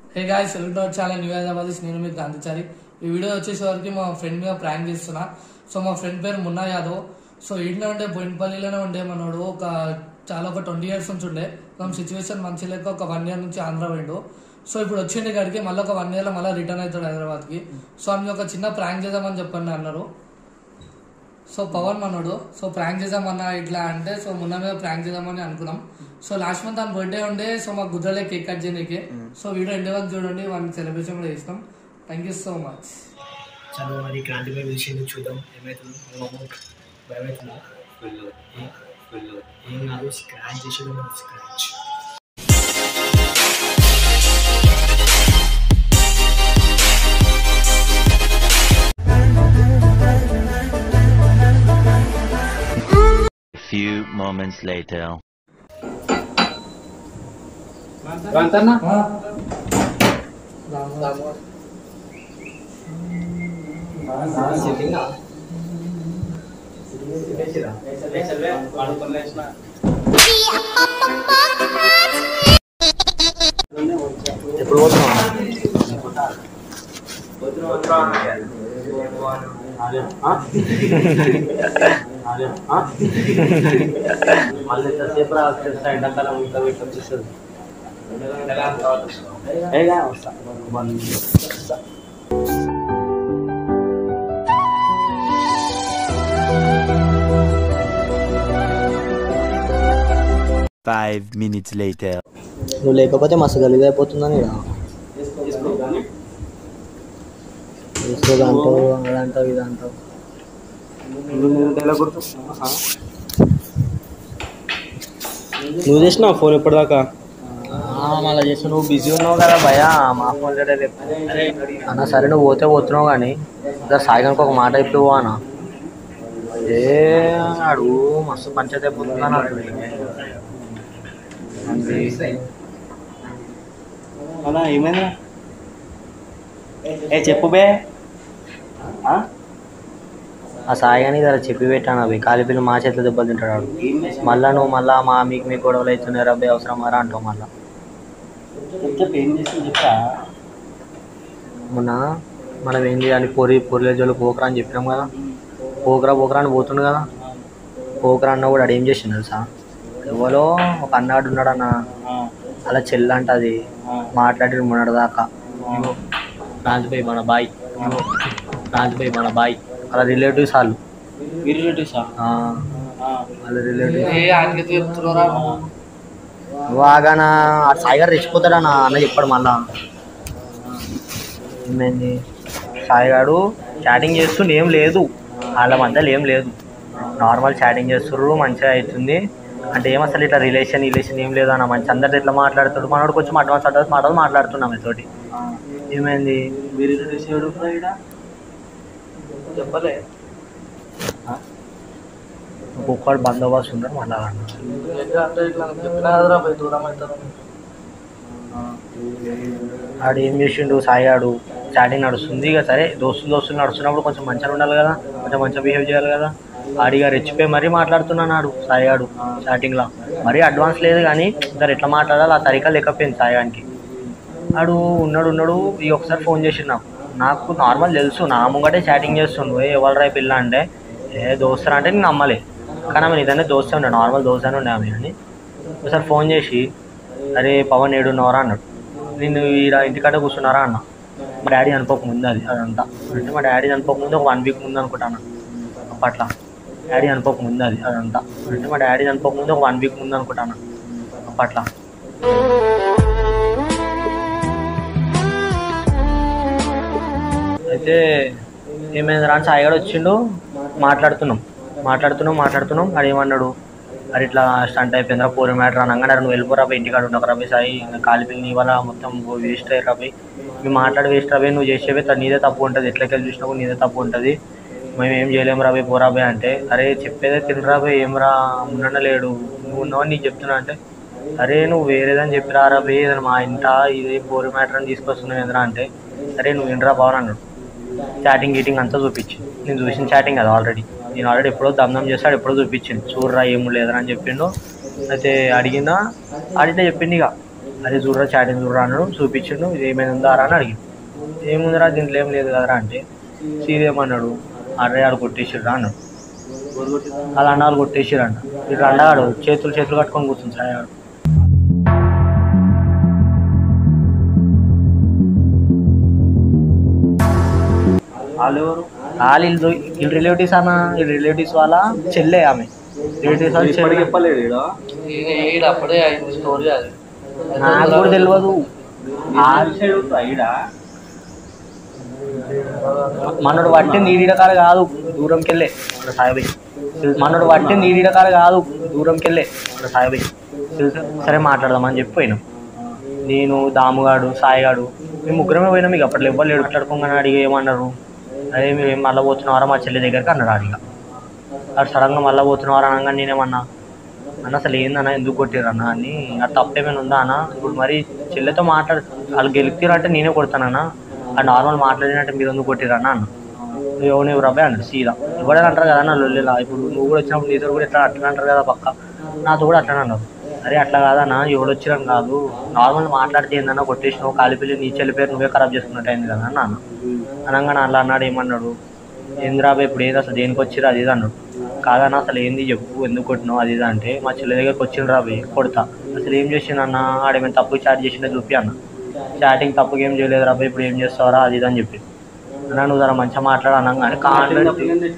Hey guys welcome to చాలా new Hyderabad నేను మీకు గాంధిచారి ఈ వీడియో వచ్చేసరికి మా ఫ్రెండ్ మీద ప్రాంక్ చేస్తున్నా సో మా ఫ్రెండ్ పేరు మున్నా యాదవ్ సో ఇంట్లో ఉండే బొయినపల్లిలోనే ఉండే మనోడు ఒక చాలా ఒక ట్వంటీ ఇయర్స్ నుంచి ఉండే మనం సిచ్యువేషన్ మంచి లేక ఒక వన్ ఇయర్ నుంచి ఆంధ్ర పోయిండు సో ఇప్పుడు వచ్చిండే కాడికి మళ్ళీ ఒక వన్ ఇయర్లో మళ్ళీ రిటర్న్ అవుతాడు హైదరాబాద్కి సో అందులో ఒక చిన్న ప్రాంక్ చేద్దామని చెప్పండి అన్నారు సో పవన్ మనోడు సో ప్రాంక్ చేద్దామన్నా ఇట్లా అంటే సో మొన్న మీద ప్రాంక్ చేద్దామని అనుకున్నాం సో లాస్ట్ మంత్ తన బర్త్డే ఉండే సో మాకు గుద్దలే కేక్ కట్ చేయడానికి సో వీడియో ఎండ్ వరకు చూడండి వాడిని సెలబ్రేషన్ కూడా చేస్తాం థ్యాంక్ యూ సో మచ్ చలో మరి క్రాంతి మీద పిలిచింది చూద్దాం ఏమవుతుందో అమౌంట్ భయమవుతుందా ఏం- ఏం కాదు స్క్రాచ్ చేసేది మనం స్క్రాచ్ Few moments later. ఎప్పుడు పోతున్నావు మళ్ళీ ఎంతసేపు రా వచ్చేస్తా ఎండాకాలం ఇంకా వీటికి వచ్చేస్తుంది ఏగా వస్తా వన్ వస్తా Five minutes later. నువ్వు లేకపోతే మస్తు గలీజ్ అయిపోతుందని ఈడ. తీసుకోగా అంటావు అదంటావు ఇదంటావు నువ్వు చేసినావు ఫోన్ ఎప్పటిదాకా మళ్ళీ చేసి నువ్వు బిజీ ఉన్నావు కదా భయ మా ఫోన్ అన్న సరే నువ్వు పోతే పోతున్నావు కానీ ఇద్దరు సాయిగానికి ఒక మాట చెప్పి అన్న ఏ అడుగు మస్తు పంచాయతీ అయిపోతుందని అలా ఏమైందా ఏ చెప్పు బే ఆ? ఆ సాయిగాని జర చెప్పి పెట్టాను అవి కాలి పిల్లలు మా చేతిలో దెబ్బలు తింటాడు వాడు. మళ్ళా నువ్వు మళ్ళా మా మీకు మీ గొడవలు అవుతున్నాయి అబ్బాయి అవసరం మరా అంటావు మళ్ళా చెప్పు ఏం చేసింది చెప్తా మొన్న మనం ఏం చేయాలి పొరి పొరిలే జోలు పోకరా అని చెప్పినాం కదా పోకరా పోకరా అని పోతుండు కదా పోకరా అన్న కూడా అడేం చేసిండు తెలుసా ఎవరో ఒక అన్నాడు ఉన్నాడు అన్న అలా చెల్లంట అది మాట్లాడి మొన్నటి దాకా రాజుబాయి మన బాయ్ రాజుబాయి మన బాయ్ అలా రిలేటివ్స్ వాళ్ళు మీరు రిలేటివ్సా ఆ, వాళ్ళ రిలేటివ్స్ ఏ ఆయనకి చెప్తున్నారా వాగానా ఆ సాయిగారు రెచ్చిపోతాడన్న అన్న చెప్పాడు మళ్ళా ఏమైంది సాయిగాడు చాటింగ్ చేస్తుండే ఏం లేదు వాళ్ళ మధ్యలో ఏం లేదు నార్మల్ చాటింగ్ చేస్తుర్రు మంచిగా అవుతుంది అంటే ఏం అసలు ఇట్లా రిలేషన్ రిలేషన్ ఏం లేదు అన్న మంచి అందరితో ఇట్లా మాట్లాడుతాడు మనోడు కొంచెం అడ్వాన్స్ అడ్వాన్స్ మాటలు మాట్లాడుతున్నాం తోటి ఏమైంది మీరు రిలేటివ్స్ ఎవరు ఇక్కడ చెప్పలే ఒక్కొక్కడు బందోబస్తు ఉన్నారు మళ్ళా అన్న అంటే ఇట్లా చెప్పినా కదరా పోయి దూరం అవుతారు ఆడు ఏం చేసిండు సాయిగాడు చాటింగ్ నడుస్తుంది ఇక సరే దోస్తులు దోస్తులు నడుస్తున్నప్పుడు కొంచెం మంచిగా ఉండాలి కదా కొంచెం మంచిగా బిహేవ్ చేయాలి కదా ఆడిగా రెచ్చిపోయి మరీ మాట్లాడుతున్నాడు సాయిగాడు చాటింగ్లో మరీ అడ్వాన్స్ లేదు కానీ ఇద్దరు ఎట్లా మాట్లాడాలి ఆ తరికా లేకపోయింది సాయిగానికి ఆడు ఉన్నాడు ఉన్నాడు ఈ ఒకసారి ఫోన్ చేసిండు నాకు నాకు నార్మల్ తెలుసు నా ముంగటే చాటింగ్ చేస్తుండు ఏ ఎవరు రా పిల్ల అంటే ఏ దోస్తరా అంటే నేను నమ్మలే కానీ ఆమె నిజంగా దోస్తే ఉండే నార్మల్ దోస్తనే ఉండే ఆమె అని ఒకసారి ఫోన్ చేసి అరే పవన్ ఏడున్నవరా అన్నాడు నేను ఈడ ఇంటికాడ కూర్చున్నారా అన్న మా డాడీ చనిపోక ముందు అది అదంతా అంటే మా డాడీ చనిపోక ముందు ఒక వన్ వీక్ ముందు అనుకుంటాను అప్పట్లో డాడీ చనిపోక ముందు అది అదంతా అంటే మా డాడీ చనిపోక ముందు ఒక వన్ వీక్ ముందు అనుకుంటాను అప్పట్లో అయితే ఏమైంది రా అని సాయిగాడు వచ్చిండు మాట్లాడుతున్నాం మాట్లాడుతున్నాం మాట్లాడుతున్నాం అది ఏమన్నాడు అది ఇట్లా స్టంట్ అయిపోయిందిరా పోరు మ్యాటర్ అనగానే నువ్వు వెళ్ళిపోరా పోయి ఇంటికాడ ఉండకు రవి సాయి కాలిపిల్లి నీ వల్ల మొత్తం వేస్ట్ అయ్యి రవి మేము మాట్లాడి వేస్ట్ రవి నువ్వు చేసేవి త- నీదే తప్పు ఉంటుంది ఎట్లకెళ్ళి చూసినా కూడా నీదే తప్పు ఉంటుంది మేము ఏం చేయలేము రాబోయ్ పోరాబోయ్ అంటే అరే చెప్పేదే తినరాబోయ్ ఏం రా ఉండనే లేడు నువ్వు ఉన్నావని నీకు చెప్తున్నా అంటే అరే నువ్వు వేరేదని చెప్పి రారాబోయ్ ఏదైనా మా ఇంట ఇది పోరు మ్యాటర్ అని తీసుకొస్తున్నావు ఎదురా అంటే అరే నువ్వు ఇంట్రా పవన్ అన్నాడు చాటింగ్ గీటింగ్ అంతా చూపించి నేను చూసిన చాటింగ్ అది ఆల్రెడీ నేను ఆల్రెడీ ఎప్పుడో దమ్దం చేస్తాడు ఎప్పుడో చూపించిండు చూడరా ఏం లేదరా అని చెప్పిండు అయితే అడిగినా అడిగితే చెప్పిండు ఇక అదే చూడరా చాటింగ్ చూడరా అన్నాడు చూపించిండు ఇది ఏమైనా ఉందా రా అని అడిగింది ఏముందిరా దీంట్లో ఏం లేదు కదరా అంటే సీదేమన్నాడు అరే ఆడు కొట్టేసిర్రా అన్నాడు అలా అన్నాడు కొట్టేసిరంట ఇటు అన్నాడు చేతులు చేతులు కట్టుకొని కూర్చుంది సాయాడు వాళ్ళు ఎవరు వాళ్ళు వీళ్ళు వీళ్ళ రిలేటివ్స్ అన్న వీళ్ళ రిలేటివ్స్ వాళ్ళ చెల్లె ఆమె రిలేటివ్స్ వాళ్ళ చెల్లె చెప్పలేడు ఈడ. ఈయన ఈడ అప్పుడే అయింది స్టోరీ అది నాకు కూడా తెలియదు ఈడ మనోడు పట్టి నీడిడకాడ కాదు దూరంకి వెళ్ళే మన సాయిబాయి మనోడు పట్టి నీడిడకాడ కాదు దూరంకి వెళ్ళే మన సాయిబాయి తెలుసా సరే మాట్లాడదామని చెప్పి పోయినాం నేను దాముగాడు సాయిగాడు మేము ముగ్గురమే పోయినాం ఇక అప్పట్లో ఎవ్వరు లేడు మాట్లాడుకోగానే అడిగి ఏమన్నారు అదే మేము ఏం మళ్ళీ పోతున్నారా మా చెల్లి దగ్గరికి అన్నాడు అడిగా అటు సడన్గా మళ్ళీ పోతున్నారా అనగా నేనేమన్నా అన్న అసలు ఏందన్నా ఎందుకు కొట్టిరన్నా అని అది తప్పేమైనా ఉందా అన్న ఇప్పుడు మరి చెల్లెతో మాట్లాడు వాళ్ళు గెలిపిరంటే నేనే కొడతానన్నా ఆ నార్మల్ మాట్లాడినట్టు మీరు ఎందుకు కొట్టిరన్నా అన్న ఎవరు ఎవరు అబ్బాయి అన్నాడు సీదా ఎవడని అంటారు కదా అన్న లొల్లిలా ఇప్పుడు నువ్వు కూడా వచ్చినప్పుడు నీతో కూడా ఇట్లా అట్లా అంటారు కదా పక్క నాతో కూడా అట్లనే అన్నారు అరే అట్లా కాదన్నా ఎవడు వచ్చిరని కాదు నార్మల్ మాట్లాడితే ఏందన్నా కొట్టేసినావు కాలిపిల్లి నీ చెల్లి పేరు నువ్వే ఖరాబ్ చేసుకున్నట్టు అయింది కదా అన్న అనగానే అలా అన్నాడు ఏమన్నాడు ఏంద్రాబాయ్ ఇప్పుడు ఏది అసలు దేనికి వచ్చిరా అది ఇది అన్నాడు కాదన్నా అసలు ఏంది చెప్పు ఎందుకు కొట్టినావు అది ఇది అంటే మా చెల్లి దగ్గరికి వచ్చిండ్రా రాబాయ్ కొడతా అసలు ఏం చేసిందన్న ఆడేమైనా తప్పు చాట్ చేసిండే చూపి అన్న చాటింగ్ తప్పుగా ఏం చేయలేదు రాబాయ్ ఇప్పుడు ఏం చేస్తావరా అది ఇది అని చెప్పి అన్న నువ్వు జర మంచిగా మాట్లాడు అనగానే కాన్బెర్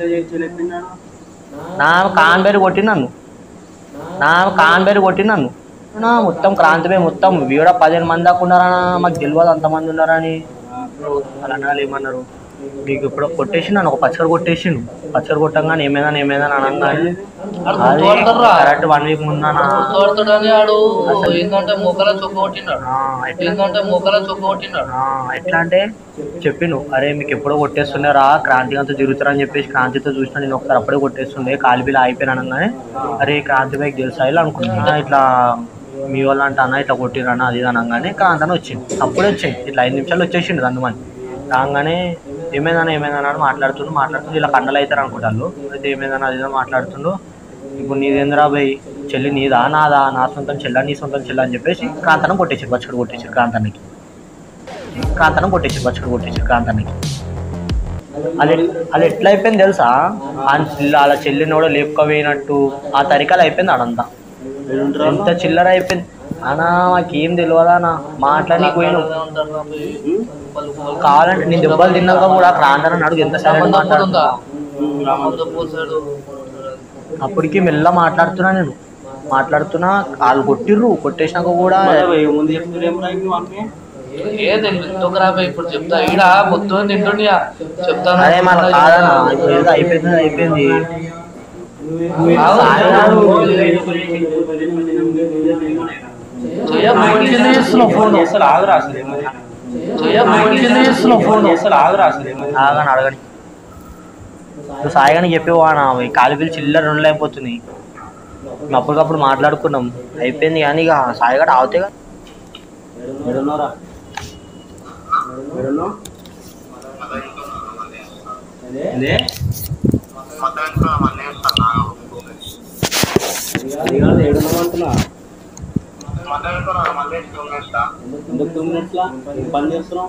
నా కాన్బేరు కొట్టి నన్ను నా కాన్బేరు కొట్టి నన్ను నా మొత్తం క్రాంతిపై మొత్తం వీడ పదిహేను మంది దాకా ఉన్నారనా మాకు తెలియదు అంతమంది ఉన్నారని అలా అన్నాళ్ళు ఏమన్నారు నీకు ఇప్పుడు కొట్టేసిండు ఒక పచ్చడి కొట్టేసిండు పచ్చడి కొట్టంగానే ఏమైనా ఏమైనా అని అన్నాడు గుర్తుపడతారా? కరెక్ట్ వన్ వీక్ ముందనా గుర్తుపడతాడని ఆడు ఏంటంటే మొక్కల చొక్క కొట్టినాడు ఆ, ఎట్లా ఏంటంటే మొక్కల చొక్క కొట్టినాడు ఆ, ఎట్లా అంటే చెప్పిండు అరే మీకు ఎప్పుడో కొట్టేస్తున్నారా క్రాంతి అంతా తిరుగుతారని చెప్పేసి క్రాంతితో చూసిన నేను ఒకసారి అప్పుడే కొట్టేస్తుండే కాలిపిల్ల అయిపోయినా అనగానే అరే క్రాంతి బైక్ తెలుసా ఇలా అనుకున్నా ఇట్లా మీ వాళ్ళు అంటే అన్న ఇట్లా కొట్టిరన్న అది ఇది అనగానే క్రాంతి అని వచ్చింది అప్పుడే వచ్చింది ఇట్లా ఐదు నిమిషాలు వచ్చేసిండు అందుమని రాగానే ఏమైందన్నా ఏమైందన్నా అని మాట్లాడుతుండు మాట్లాడుతుండు ఇలా కండలు అవుతారు అనుకుంటారు అయితే ఏమైందన్నా అది ఇది అని మాట్లాడుతుండు ఇప్పుడు నీదేంద్రా భయ్ చెల్లి నీదా నాదా నా సొంతం చెల్లా నీ సొంతం చెల్లా అని చెప్పేసి క్రాంతనం కొట్టేసారు బచ్చడు కొట్టేసారు క్రాంతానికి కాంతనం కొట్టేసి బచ్చడు కొట్టేసి కాంతానికి అది అది ఎట్లా అయిపోయింది తెలుసా ఆ చిల్ల వాళ్ళ చెల్లిని కూడా లేపుకపోయినట్టు ఆ తరికాలు అయిపోయింది ఆడంతా ఎంత చిల్లర అయిపోయింది అనా మాకేం తెలియదా అన్న మాట్లాడి పోయినావు కావాలంటే నేను దెబ్బలు తిన్నాక కూడా క్రాంతనం అడుగు ఎంత సైలెంట్ మాట్లాడు ఉందా రామంతపూర్ సైడ్ అప్పటికి మెల్ల మాట్లాడుతున్నా నేను మాట్లాడుతున్నా వాళ్ళు కొట్టిర్రు కొట్టేసినాక కూడా ముందు చెప్తున్నా ఏ తెలియదు ఇప్పుడు చెప్తా ఈడ మొత్తం తింటుండియా చెప్తాను అదే మన కాదనా ఇప్పుడు ఏదో అయిపోయింది అయిపోయింది ఫోన్ ఆగురా అసలు ఏమైనా ఫోన్ అసలు ఆగురా అసలు ఏమైనా ఆగని అడగని నువ్వు సాయిగాని చెప్పేవానా కాలు పిల్లి చిల్లర రెండు అయిపోతున్నాయి మేము అప్పటికప్పుడు మాట్లాడుకున్నాం అయిపోయింది కానీ ఇక సాయిగాడు ఆగుతాయి కదా ఎడున్నారా ఎడున్నావు అదే అది కాదు ఏడున్నావు అంటున్నా ఎందుకు టూ మినిట్స్లా ఏం పని చేస్తున్నావు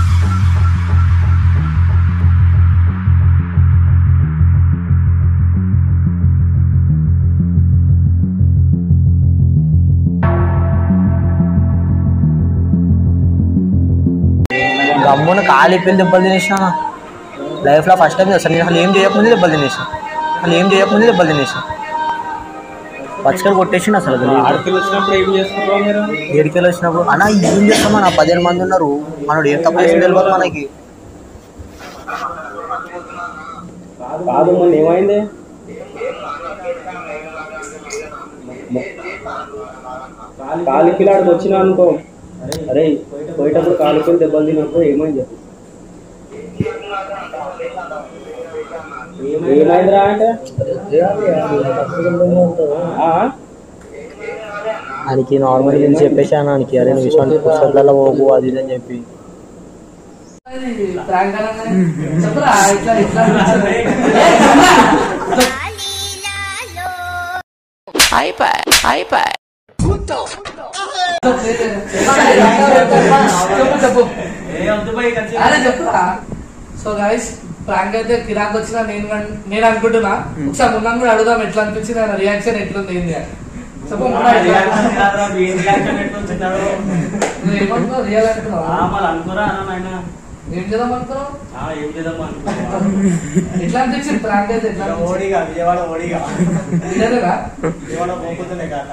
గమ్మున కాలు పిల్లి దెబ్బలు తినేసిన లైఫ్లో ఫస్ట్ టైం అసలు నేను అసలు ఏం చేయకముందే దెబ్బలు తినేసిన అసలు ఏం చేయకముందే దెబ్బలు తినేసిన పచ్చకలు కొట్టేసిండు అసలు అది ఆడపిల్ల వచ్చినప్పుడు ఏం చేస్తున్నావు మీరు ఏడికెళ్ళి వచ్చినప్పుడు అన్న ఏం చేస్తామా నా పదిహేను మంది ఉన్నారు మనోడు ఏం తప్పు చేసి తెలియదు మనకి కాదు మొన్న ఏమైంది కాలి పిల్లాడికి వచ్చినా అనుకో అరే పోయేటప్పుడు కాలి పిల్ల దెబ్బలు తిన్నప్పుడు ఏమైంది చెప్పు ఏమైందిరా అంటే ఆ? ఆయనకి నార్మల్ నేను చెప్పేసాను ఆయనకి అరే నువ్వు విశ్వానికి పుస్తకాలలో పోకు అది ఇది అని చెప్పి ప్రాంక్ చెప్పరా ఇట్లా ఇట్లా iPad, iPad. చెప్పు చెప్పు అరే చెప్పురా సో గైస్ ప్రాంక్ అయితే కిరాక్ వచ్చినా నేను కన్- నేను అనుకుంటున్నా ఒకసారి మున్నా కూడా అడుగుదాం ఎట్లా అనిపించింది ఆయన రియాక్షన్ ఎట్లుంది ఏంది అని. చెప్పు మున్నా ఎట్లా నువ్వు ఏమంటున్నావు రియల్ అంటున్నావా ఏం చేద్దాం అనుకున్నావు ఎట్లా అనిపించింది ప్రాంక్ అయితే ఎట్లా అనిపించింది? ఓడిగా విజయవాడ ఓడిగా నిజమేనా? విజయవాడ పోకుండానే కాక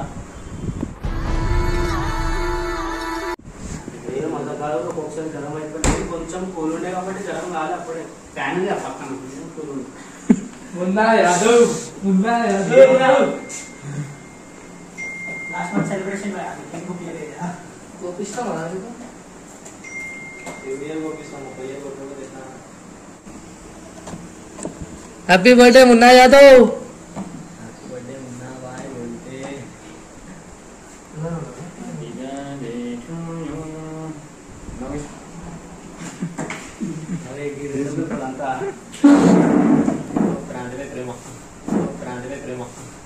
కొంచెం కూల్ ఉండే కాబట్టి జ్వరం కాదు అప్పుడే ఫ్యాన్ ఉంది ఆ పక్కన కూల్ ఉంది Munna Yadav Munna Yadav last month celebration కోపిస్తావా నీకు? హ్యాపీ బర్త్డే మున్నా యాదవ్ ప్రాంతమే ప్రేమ ప్రాంతమే ప్రేమ